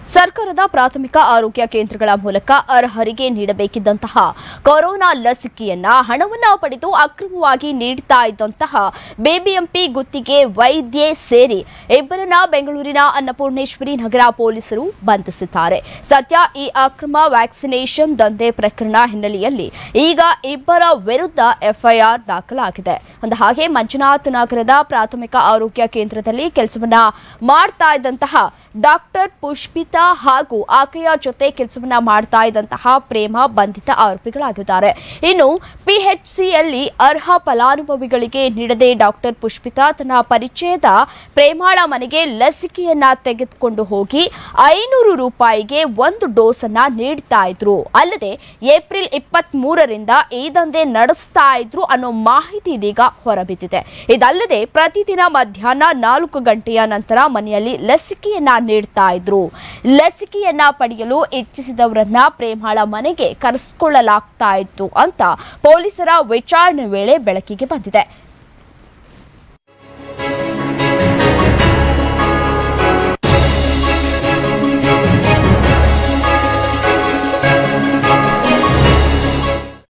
ಸರ್ಕಾರದ ಪ್ರಾಥಮಿಕ ಆರೋಗ್ಯ ಕೇಂದ್ರಗಳ ಮೂಲಕ ಅರ್ಹರಿಗೆ ನೀಡಬೇಕಿದ್ದಂತಹ ಕೊರೋನಾ ಲಸಿಕೆಯನ್ನ ಹಣವನ್ನ ಪಡೆದು ಅಕ್ರಮವಾಗಿ ನೀಡುತ್ತಾ ಇದ್ದಂತಹ ಬಿಬಿಎಂಪಿ ಗುತ್ತಿಗೆ ವೈದ್ಯೆ ಸೇರಿ ಇಬ್ಬರನ್ನ ಬೆಂಗಳೂರಿನ ಅನ್ನಪೂರ್ಣೇಶ್ವರಿ ನಗರ ಪೊಲೀಸರು ಬಂಧಿಸಿದ್ದಾರೆ ಸದ್ಯ ಈ ಅಕ್ರಮ ವ್ಯಾಕ್ಸಿನೇಷನ್ ದಂಧೆ ಪ್ರಕರಣ ಹಿನ್ನೆಲೆಯಲ್ಲಿ ಈಗ ಇಬ್ಬರ ವಿರುದ್ಧ ಎಫ್ಐಆರ್ ದಾಖಲಾಗಿದೆ ಅಂದ ಹಾಗೆ ಮಂಜುನಾಥ್ ನಗರದ ಪ್ರಾಥಮಿಕ ಆರೋಗ್ಯ ಕೇಂದ್ರದಲ್ಲಿ ಕೆಲಸವನ್ನ ಮಾಡ್ತಾ ಇದ್ದಂತಹ ಡಾಕ್ಟರ್ ಪುಷ್ಪಿತಾ ಹಾಗೂ ಆಕೆಯ ಜೊತೆ ಕೆಲಸವನ್ನ ಮಾಡ್ತಾ ಇದ್ದಂತಹ ಪ್ರೇಮ ಬಂಧಿತ ಆರೋಪಿಗಳಾಗಿದ್ದಾರೆ ಇನ್ನು ಪಿಎಚ್ಸಿಯಲ್ಲಿ ಅರ್ಹ ಫಲಾನುಭವಿಗಳಿಗೆ ನೀಡದೆ ಡಾಕ್ಟರ್ ಪುಷ್ಪಿತಾ ತನ್ನ ಪರಿಚಯದ ಪ್ರೇಮಾಳ ಮನೆಗೆ ಲಸಿಕೆಯನ್ನ ತೆಗೆದುಕೊಂಡು ಹೋಗಿ ಐನೂರು ರೂಪಾಯಿಗೆ ಒಂದು ಡೋಸ್ ಅನ್ನ ನೀಡ್ತಾ ಇದ್ರು ಅಲ್ಲದೆ ಏಪ್ರಿಲ್ ಇಪ್ಪತ್ತ್ ಮೂರರಿಂದ ಈ ದಂಧೆ ನಡೆಸ್ತಾ ಇದ್ರು ಅನ್ನೋ ಮಾಹಿತಿ ಇದೀಗ ಹೊರಬಿದ್ದಿದೆ ಇದಲ್ಲದೆ ಪ್ರತಿದಿನ ಮಧ್ಯಾಹ್ನ ನಾಲ್ಕು ಗಂಟೆಯ ನಂತರ ಮನೆಯಲ್ಲಿ ಲಸಿಕೆಯನ್ನ ನೀಡ್ತಾ ಇದ್ರು ಲಸಿಕೆಯನ್ನ ಪಡೆಯಲು ಇಚ್ಛಿಸಿದವರನ್ನ ಪ್ರೇಮಾಳ ಮನೆಗೆ ಕರೆಸಿಕೊಳ್ಳಲಾಗ್ತಾ ಇತ್ತು ಅಂತ ಪೊಲೀಸರ ವಿಚಾರಣೆ ವೇಳೆ ಬೆಳಕಿಗೆ ಬಂದಿದೆ